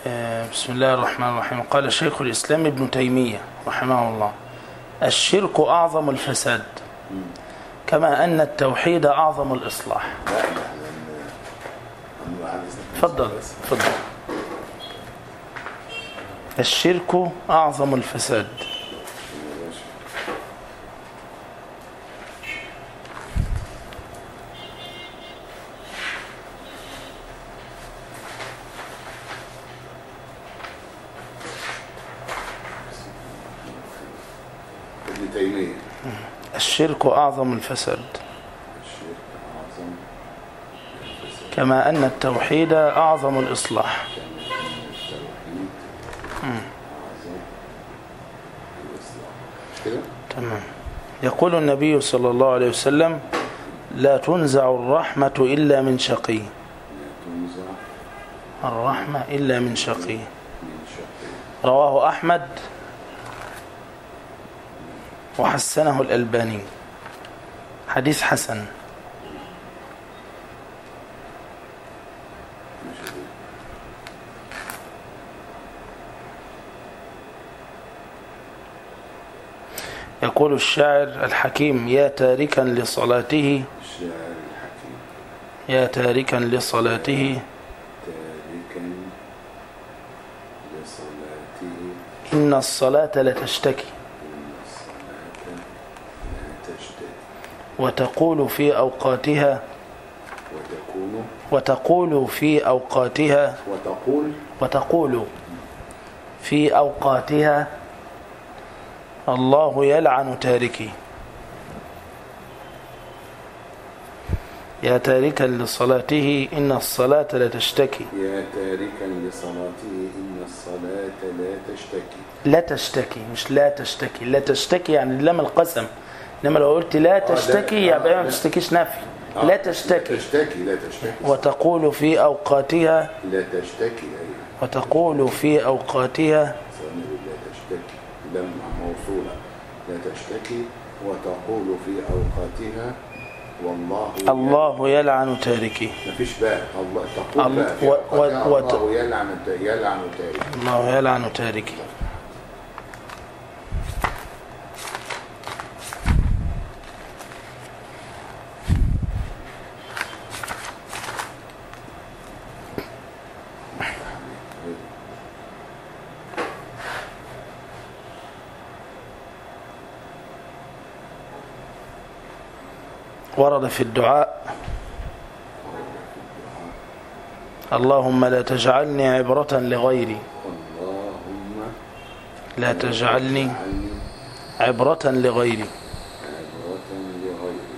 آه، بسم الله الرحمن الرحيم قال شيخ الإسلام ابن تيمية رحمه الله الشرك أعظم الفساد كما أن التوحيد أعظم الإصلاح لا لا لان أما على إذنك تفضل بس. تفضل الشرك أعظم الفساد يا باشا. ابن تيمية الشرك أعظم الفساد الشرك أعظم الفساد كما أن التوحيد أعظم الإصلاح كما أن التوحيد أعظم الإصلاح مش كده؟ تمام يقول النبي صلى الله عليه وسلم لا تنزع الرحمة إلا من شقي لا تنزع الرحمة إلا من شقي من شقي رواه أحمد وحسنه الألباني حديث حسن مش دي. يقول الشاعر الحكيم يا تاركا لصلاته الشاعر الحكيم يا تاركا لصلاته تاركا لصلاته إن الصلاة لتشتكي إن الصلاة لا تشتكي وتقول في أوقاتها وتكون وتقول في أوقاتها وتقول وتقول في أوقاتها الله يلعن تاركي يا تاركا لصلاته إن الصلاة لتشتكي يا تاركا لصلاته إن الصلاة لا تشتكي لا تشتكي مش لا تشتكي لا تشتكي يعني لام القسم انما لو قلت لا تشتكي لا. يبقى ما لا. تشتكيش نفي آه، لا تشتكي تشتكي لا تشتكي وتقول في أوقاتها لا تشتكي أيوة وتقول في أوقاتها ثاني لا تشتكي لم موصولة لا تشتكي وتقول في أوقاتها والله الله يلعن تاركي مفيش بقى الله تقول الله- بقى في و- أوقاتها و- الله يلعن يلعن تارك الله يلعن تاركي ورد في الدعاء اللهم لا تجعلني عبرة لغيري اللهم لا تجعلني اجعلني عبرة لغيري عبرة لغيري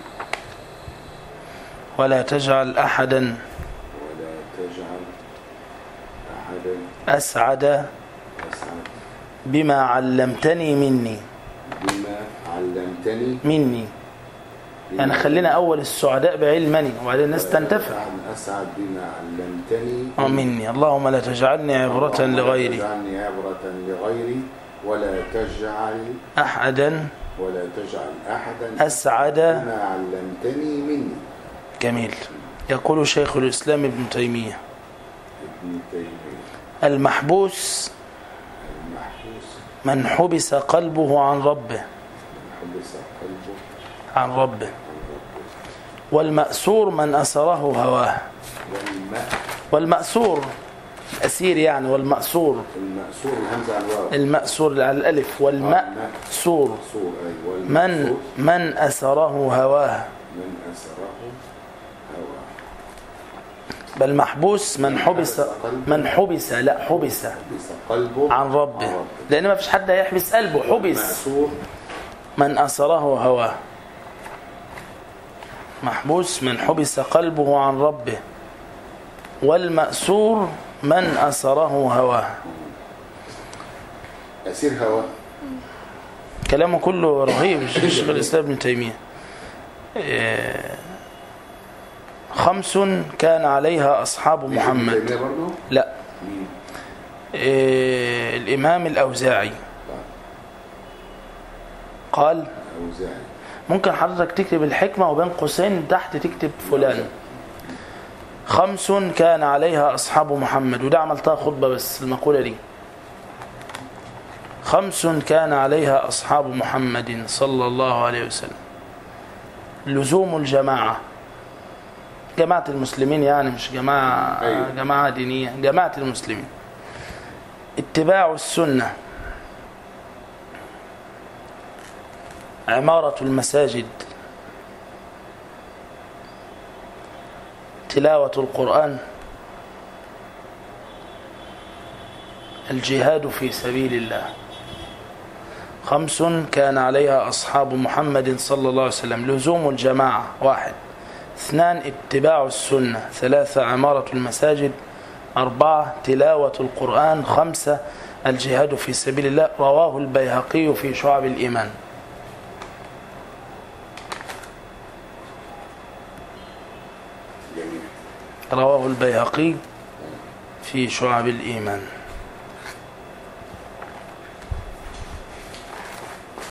ولا تجعل أحدا ولا تجعل أحدا أسعد أسعد بما علمتني مني بما علمتني مني يعني خلينا أول السعداء بعلمني وبعدين الناس تنتفع أن أسعد بما علمتني آه، مني اللهم لا تجعلني عبرة اللهم لا لغيري تجعلني عبرة لغيري ولا تجعل أحدا ولا تجعل أحدا أسعد بما علمتني مني جميل يقول شيخ الإسلام ابن تيمية ابن تيمية المحبوس المحبوس من حبس قلبه عن ربه من حبس قلبه عن ربه عن ربه والمأسور من أسره هواه والماء والمأسور أسير يعني والمأسور المأسور الهمزة على الواو المأسور على الألف والمأسور مأسور أيوة من والمأسور من أسره هواه من أسره هواه بل محبوس من حبس من حبس لا حبس حبس قلبه عن ربه لأن ما فيش حد هيحبس قلبه حبس مأسور من أسره هواه محبوس من حبس قلبه عن ربه والمأسور من أسره هواه أسير هواه كلامه كله رهيب شيخ الإسلام ابن تيمية إيه، خمس كان عليها أصحاب ابن محمد تيمية برضه لا مين؟ إيه، الإمام الأوزاعي قال أوزاعي ممكن حضرتك تكتب الحكمة وبين قوسين تحت تكتب فلان خمس كان عليها أصحاب محمد وده عملتها خطبة بس المقولة دي خمس كان عليها أصحاب محمد صلى الله عليه وسلم لزوم الجماعة جماعة المسلمين يعني مش جماعة أيوة. جماعة دينية جماعة المسلمين اتباع السنة عمارة المساجد تلاوة القرآن الجهاد في سبيل الله خمس كان عليها أصحاب محمد صلى الله عليه وسلم لزوم الجماعة واحد اثنان اتباع السنة ثلاثة عمارة المساجد أربعة تلاوة القرآن خمسة الجهاد في سبيل الله رواه البيهقي في شعب الإيمان جميل رواه البيهقي في شعب الإيمان